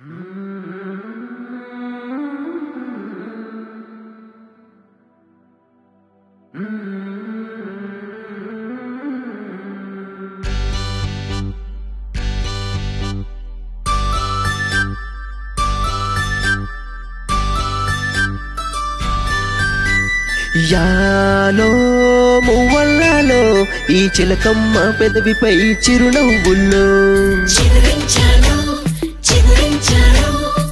యాలో మువ్వల్లాలో ఈ చిలకమ్మ పెదవిపై చిరునవ్వుల్లో చిగురించాను చిగురించాను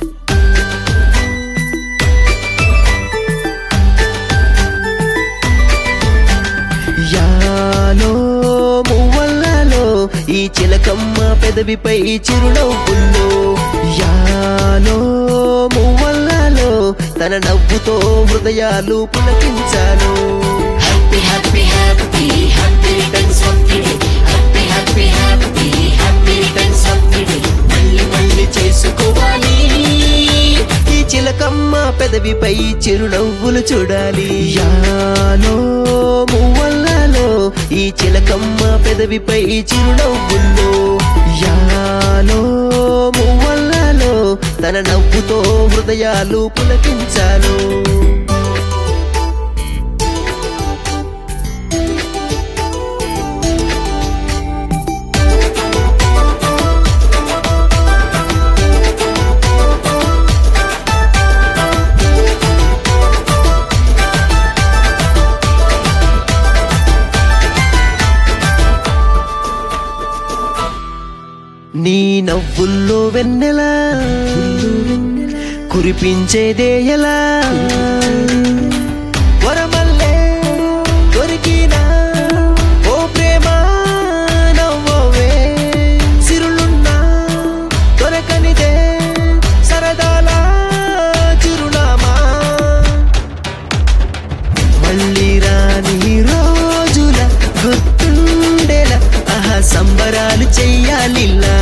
యాలో మువ్వల్లాలో ఈ చిలకమ్మ పెదవిపై చిరునవ్వుల్లో యాలో మువ్వల్లాలో తన నవ్వుతో హృదయాలు పులకించాను happy happy happy happy returns of the day happy happy happy happy returns of the day మళ్ళీ మళ్ళీ చేసుకోవాలి ఈ చిలకమ్మ పెదవిపై చిరునవ్వులు చూడాలి యాలో మువ్వల్లాలో ఈ చిలకమ్మ పెదవిపై చిరునవ్వుల్లో యాలో మువ్వల్లాలో తన నవ్వుతో హృదయాలు పులకించాను నీ నవ్వుల్లో వెన్నెలా కురిపించేదే ఎలా వరమల్లే దొరికినా ఓ ప్రేమ నవ్వవే సిరులున్నా దొరకనిదే సరదాల చిరునామా మళ్ళీ రాని రోజుల గుర్తుండేలా ఆహా సంబరాలు చెయ్యాలిలా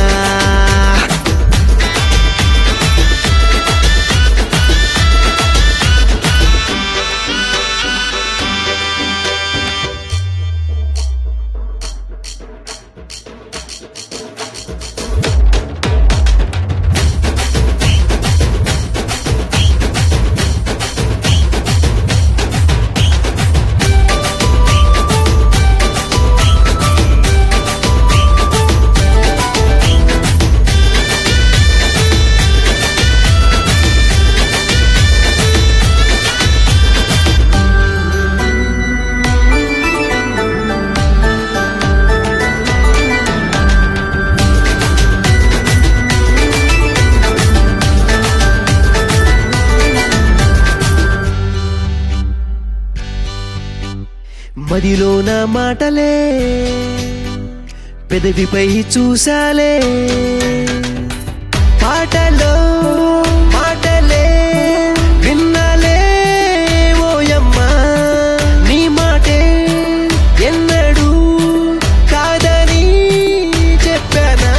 మదిలో నా మాటలే పెదవిపై చూసాలే పాటలో మాటలే విన్నాలే ఓయమ్మా నీ మాటే ఎన్నడూ కాదని చెప్పానా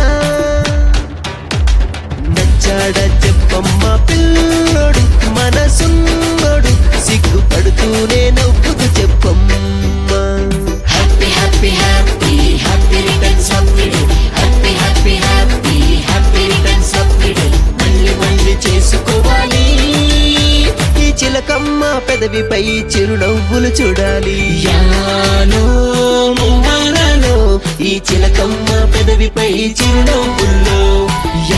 నచ్చాడ చెప్పమ్మ పిల్లోడు మనసున్నోడు సిగ్గుపడుతూనే నవ్వుతూ చెప్పమ్మా happy happy happy happy returns of the day happy happy happy happy returns of the day మళ్ళీ మళ్ళీ చేసుకోవాలి ఈ చిలకమ్మ పెదవిపై చిరునవ్వులు చూడాలి యాలో మువ్వాలలో ఈ చిలకమ్మ పెదవిపై చిరునవ్వుల్లో